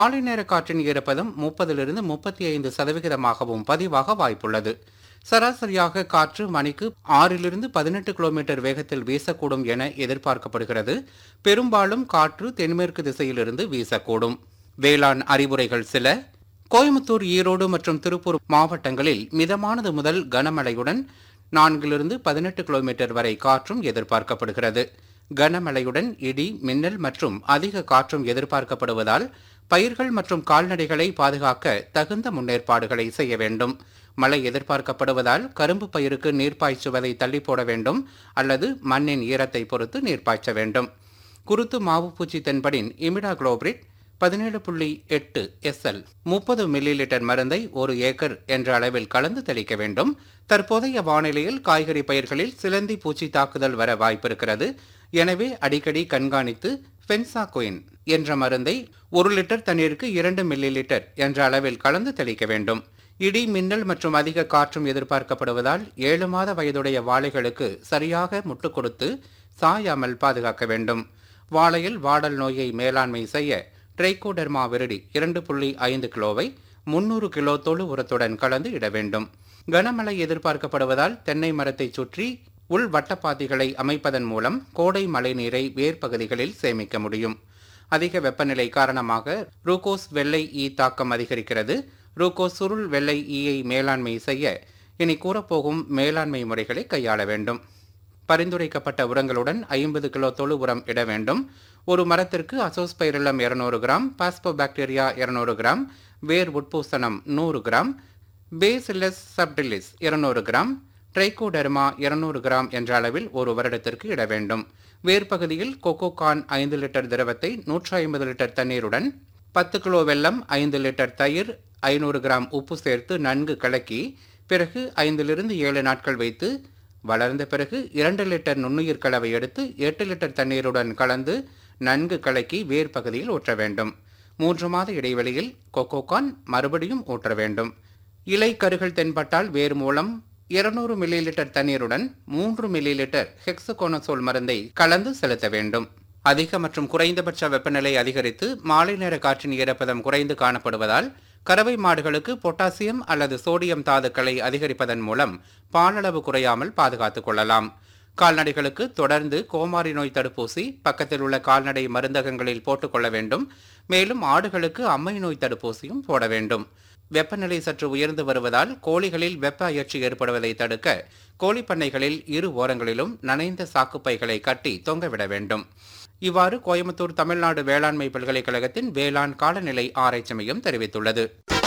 மாலை நேர காற்றின் ஈரப்பதம் முப்பதிலிருந்து முப்பத்தி ஐந்து சதவிகிதமாகவும் பதிவாக வாய்ப்புள்ளது சராசரியாக காற்று மணிக்கு ஆறிலிருந்து பதினெட்டு கிலோமீட்டர் வேகத்தில் வீசக்கூடும் என எதிர்பார்க்கப்படுகிறது பெரும்பாலும் காற்று தென்மேற்கு திசையிலிருந்து வீசக்கூடும் வேளாண் அறிவுரைகள் சில கோயம்புத்தூர் ஈரோடு மற்றும் திருப்பூர் மாவட்டங்களில் மிதமானது முதல் கனமழையுடன் நான்கிலிருந்து பதினெட்டு கிலோமீட்டர் வரை காற்றும் எதிர்பார்க்கப்படுகிறது கனமழையுடன் இடி மின்னல் மற்றும் அதிக காற்றும் எதிர்பார்க்கப்படுவதால் பயிர்கள் மற்றும் கால்நடைகளை பாதுகாக்க தகுந்த முன்னேற்பாடுகளை செய்ய வேண்டும் மழை எதிர்பார்க்கப்படுவதால் கரும்பு பயிருக்கு நீர் பாய்ச்சுவதை தள்ளி போட வேண்டும் அல்லது மண்ணின் ஈரத்தை பொறுத்து நீர் பாய்ச்ச வேண்டும் குருத்து மாவு பூச்சி தென்படின் இமிடா குளோபிரிட் பதினேழு புள்ளி எட்டு எஸ்எல் முப்பது மில்லி லிட்டர் மருந்தை ஒரு ஏக்கர் என்ற அளவில் கலந்து தெளிக்க வேண்டும் தற்போதைய வானிலையில் காய்கறி பயிர்களில் சிலந்தி பூச்சி தாக்குதல் வர வாய்ப்பிருக்கிறது எனவே அடிக்கடி கண்காணித்து ஃபென்சாகுயின் என்ற மருந்தை ஒரு லிட்டர் தண்ணீருக்கு இரண்டு மில்லி லிட்டர் என்ற அளவில் கலந்து தெளிக்க வேண்டும் இடி மின்னல் மற்றும் அதிக காற்றும் எதிர்பார்க்கப்படுவதால் ஏழு மாத வயதுடைய வாழைகளுக்கு சரியாக முட்டு கொடுத்து சாயாமல் பாதுகாக்க வேண்டும் வாழையில் வாடல் நோயை மேலாண்மை செய்ய ட்ரைகோடெர்மா விரிடி இரண்டு புள்ளி ஐந்து கிலோவை முன்னூறு கிலோ தொழு உரத்துடன் கலந்து இட வேண்டும் கனமழை எதிர்பார்க்கப்படுவதால் தென்னை மரத்தை சுற்றி உள் வட்டப்பாத்திகளை அமைப்பதன் மூலம் கோடை மழை நீரை வேர்ப்பகுதிகளில் சேமிக்க முடியும் அதிக வெப்பநிலை காரணமாக ரூகோஸ் வெள்ளை ஈ தாக்கம் அதிகரிக்கிறது ரூகோஸ் சுருள் வெள்ளை ஈயை மேலாண்மை செய்ய இனி கூறப்போகும் மேலாண்மை முறைகளை கையாள வேண்டும் பரிந்துரைக்கப்பட்ட உரங்களுடன் ஐம்பது கிலோ தொழு உரம் இட வேண்டும் ஒரு மரத்திற்கு அசோஸ்பைரிலம் இருநூறு கிராம் பாஸ்போபாக்டீரியா இருநூறு கிராம் வேர் உட்பூசணம் நூறு கிராம் பேசில்லஸ் சப்டிலிஸ் இருநூறு கிராம் ட்ரைகோடெர்மா இருநூறு கிராம் என்ற அளவில் ஒரு வருடத்திற்கு இட வேண்டும் வேர்ப்பகுதியில் கொக்கோகான் ஐந்து லிட்டர் திரவத்தை நூற்றி ஐம்பது லிட்டர் தண்ணீருடன் பத்து கிலோ வெல்லம் ஐந்து லிட்டர் தயிர் ஐநூறு கிராம் உப்பு சேர்த்து நன்கு கலக்கி பிறகு ஐந்திலிருந்து ஏழு நாட்கள் வைத்து வளர்ந்த பிறகு இரண்டு லிட்டர் நுண்ணுயிர் கலவை எடுத்து எட்டு லிட்டர் தண்ணீருடன் கலந்து நன்கு கலக்கி வேர் பகுதியில் ஊற்ற வேண்டும் மூன்று மாத இடைவெளியில் கொக்கோகான் மறுபடியும் ஊற்ற வேண்டும் இலை கருகள் தென்பட்டால் வேர் மூலம் இருநூறு மில்லி லிட்டர் தண்ணீருடன் மூன்று மில்லி லிட்டர் ஹெக்ஸகோனசோல் மருந்தை கலந்து செலுத்த வேண்டும் அதிக மற்றும் குறைந்தபட்ச வெப்பநிலை அதிகரித்து மாலை நேர காற்றின் ஈரப்பதம் குறைந்து காணப்படுவதால் கறவை மாடுகளுக்கு பொட்டாசியம் அல்லது சோடியம் தாதுக்களை அதிகரிப்பதன் மூலம் பாலளவு குறையாமல் பாதுகாத்துக் கொள்ளலாம் கால்நடைகளுக்கு தொடர்ந்து கோமாரி நோய் தடுப்பூசி பக்கத்தில் உள்ள கால்நடை மருந்தகங்களில் போட்டுக்கொள்ள வேண்டும் மேலும் ஆடுகளுக்கு அம்மை நோய் தடுப்பூசியும் போட வேண்டும் வெப்பநிலை சற்று உயர்ந்து வருவதால் கோழிகளில் வெப்ப அயற்சி ஏற்படுவதை தடுக்க கோழி பண்ணைகளில் இரு ஓரங்களிலும் நனைந்த சாக்குப்பைகளை கட்டி தொங்கவிட வேண்டும் இவ்வாறு கோயம்புத்தூர் தமிழ்நாடு வேளாண்மை பல்கலைக்கழகத்தின் வேளாண் காலநிலை ஆராய்ச்சி மையம் தெரிவித்துள்ளது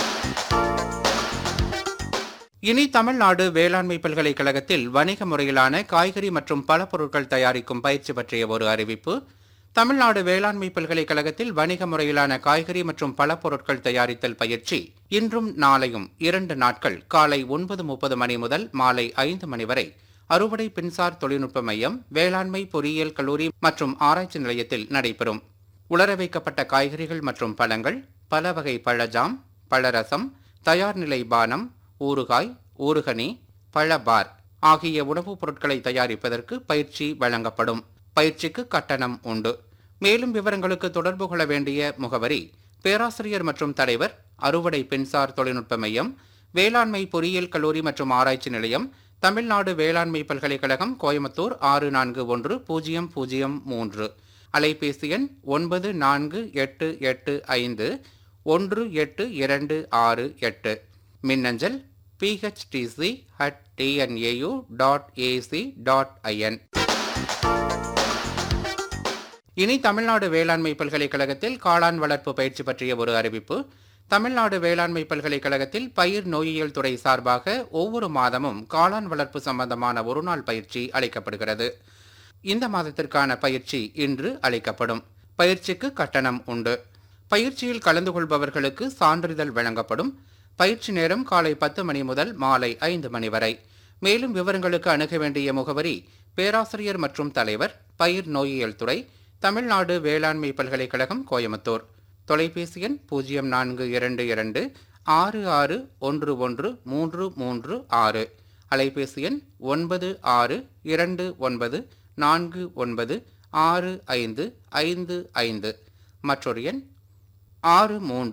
இனி தமிழ்நாடு வேளாண்மை பல்கலைக்கழகத்தில் வணிக முறையிலான காய்கறி மற்றும் பல பொருட்கள் தயாரிக்கும் பயிற்சி பற்றிய ஒரு அறிவிப்பு தமிழ்நாடு வேளாண்மை பல்கலைக்கழகத்தில் வணிக முறையிலான காய்கறி மற்றும் பல பொருட்கள் தயாரித்தல் பயிற்சி இன்றும் நாளையும் இரண்டு நாட்கள் காலை ஒன்பது முப்பது மணி முதல் மாலை ஐந்து மணி வரை அறுவடை பின்சார் தொழில்நுட்ப மையம் வேளாண்மை பொறியியல் கல்லூரி மற்றும் ஆராய்ச்சி நிலையத்தில் நடைபெறும் உலர வைக்கப்பட்ட காய்கறிகள் மற்றும் பழங்கள் பல வகை பழஜாம் பழரசம் தயார் நிலை பானம் ஊறுகாய் ஊறுகனி பழபார் ஆகிய உணவுப் பொருட்களை தயாரிப்பதற்கு பயிற்சி வழங்கப்படும் பயிற்சிக்கு கட்டணம் உண்டு மேலும் விவரங்களுக்கு தொடர்பு கொள்ள வேண்டிய முகவரி பேராசிரியர் மற்றும் தலைவர் அறுவடை பின்சார் தொழில்நுட்ப மையம் வேளாண்மை பொறியியல் கல்லூரி மற்றும் ஆராய்ச்சி நிலையம் தமிழ்நாடு வேளாண்மை பல்கலைக்கழகம் கோயம்புத்தூர் ஆறு நான்கு ஒன்று பூஜ்ஜியம் பூஜ்ஜியம் மூன்று அலைபேசி எண் ஒன்பது நான்கு எட்டு எட்டு ஐந்து ஒன்று எட்டு இரண்டு ஆறு எட்டு மின்னஞ்சல் PHTC at TNAU dot AC dot IN இனி தமிழ்நாடு வேளாண்மை பல்கலைக்கழகத்தில் காளான் வளர்ப்பு பயிற்சி பற்றிய ஒரு அறிவிப்பு தமிழ்நாடு வேளாண்மை பல்கலைக்கழகத்தில் பயிர் நோயியல் துறை சார்பாக ஒவ்வொரு மாதமும் காளான் வளர்ப்பு சம்பந்தமான ஒருநாள் பயிற்சி அளிக்கப்படுகிறது இந்த மாதத்திற்கான பயிற்சி இன்று அளிக்கப்படும் பயிற்சிக்கு கட்டணம் உண்டு பயிற்சியில் கலந்து கொள்பவர்களுக்கு சான்றிதழ் வழங்கப்படும் பயிற்சி நேரம் காலை பத்து மணி முதல் மாலை ஐந்து மணி வரை மேலும் விவரங்களுக்கு அணுக வேண்டிய முகவரி பேராசிரியர் மற்றும் தலைவர் பயிர் நோயியல் துறை தமிழ்நாடு வேளாண்மை பல்கலைக்கழகம் கோயம்புத்தூர் தொலைபேசி எண் பூஜ்ஜியம் நான்கு இரண்டு இரண்டு ஆறு ஆறு ஒன்று ஒன்று மூன்று மூன்று ஆறு அலைபேசி எண் ஒன்பது ஆறு இரண்டு ஒன்பது நான்கு ஒன்பது ஆறு ஐந்து ஐந்து ஐந்து மற்றொரு எண் ஆறு மூன்று